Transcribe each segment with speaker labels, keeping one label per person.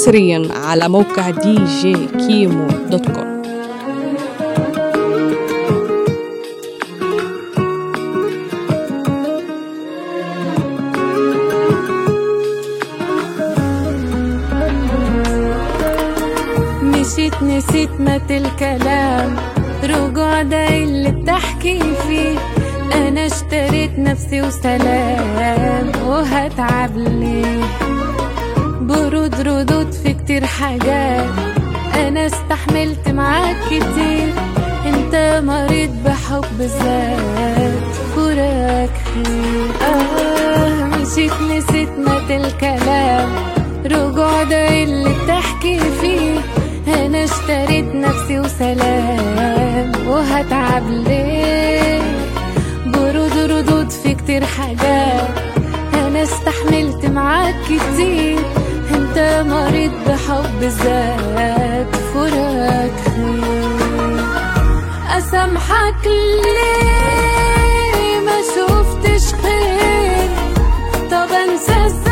Speaker 1: حصريا على موقع دي جي كيمو دوت كوم
Speaker 2: مشيت نسيت مات الكلام رجوع ده اللي بتحكي فيه انا اشتريت نفسي وسلام وهتعب ليه برود ردود في كتير حاجات انا استحملت معاك كتير انت مريض بحب الذات فراق خير آه مشيت نسيت مات الكلام رجوع ده اللي بتحكي فيه انا اشتريت نفسي وسلام وهتعب ليه برود ردود في كتير حاجات انا استحملت معاك كتير انت مريض بحب الذات فراق خير اسامحك ليه ما شفتش خير طب انسى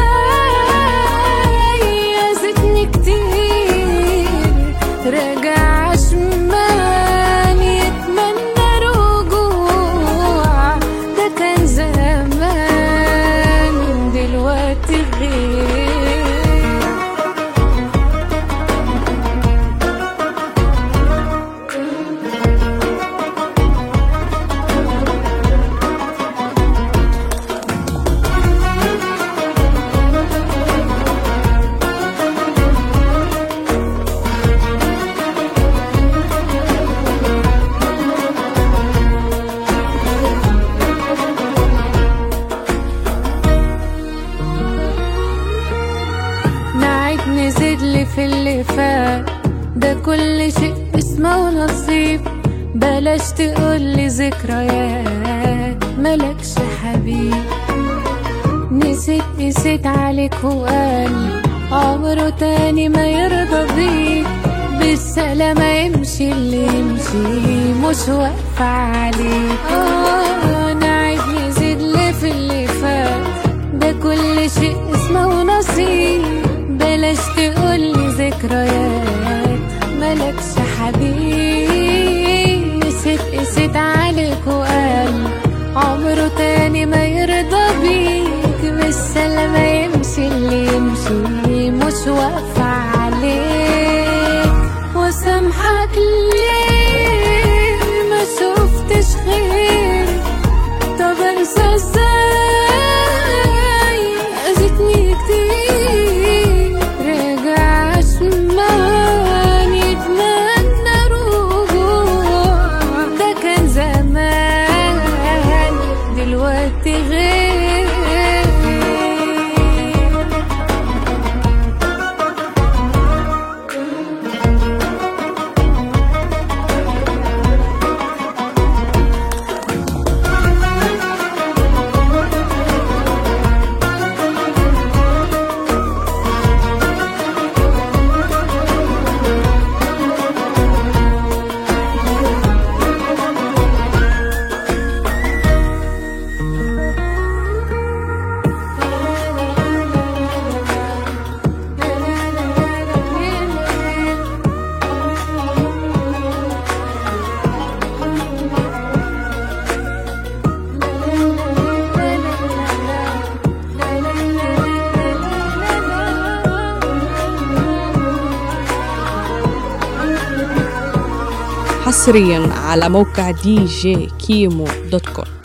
Speaker 2: ازاي اذيتني كتير راجع عشمان يتمنى رجوع ده كان زمان دلوقتي غير نعيد نزيد لي في اللي فات ده كل شيء اسمه ونصيب بلاش تقولي ذكريات ملكش حبيب نسيت نسيت عليك وقال عمره تاني ما يرضى بيك بالسلامة يمشي اللي يمشي مش واقفة عليك آه نعيد نزيد لي في اللي فات ده كل شيء اسمه ونصيب بلاش تقولي ذكريات ملكش حبيب نسيت قسيت عليك وقال عمره تاني ما يرضى بيك بالسلامة يمشي اللي يمشي مش واقفة عليك وسامحك ليه ما شفتش خير طب انسى ازاي اذيتني كتير راجع عشمان يتمنى رجوع ده كان زمان دلوقتي غير
Speaker 1: حصريا على موقع دي جي كيمو دوت كوم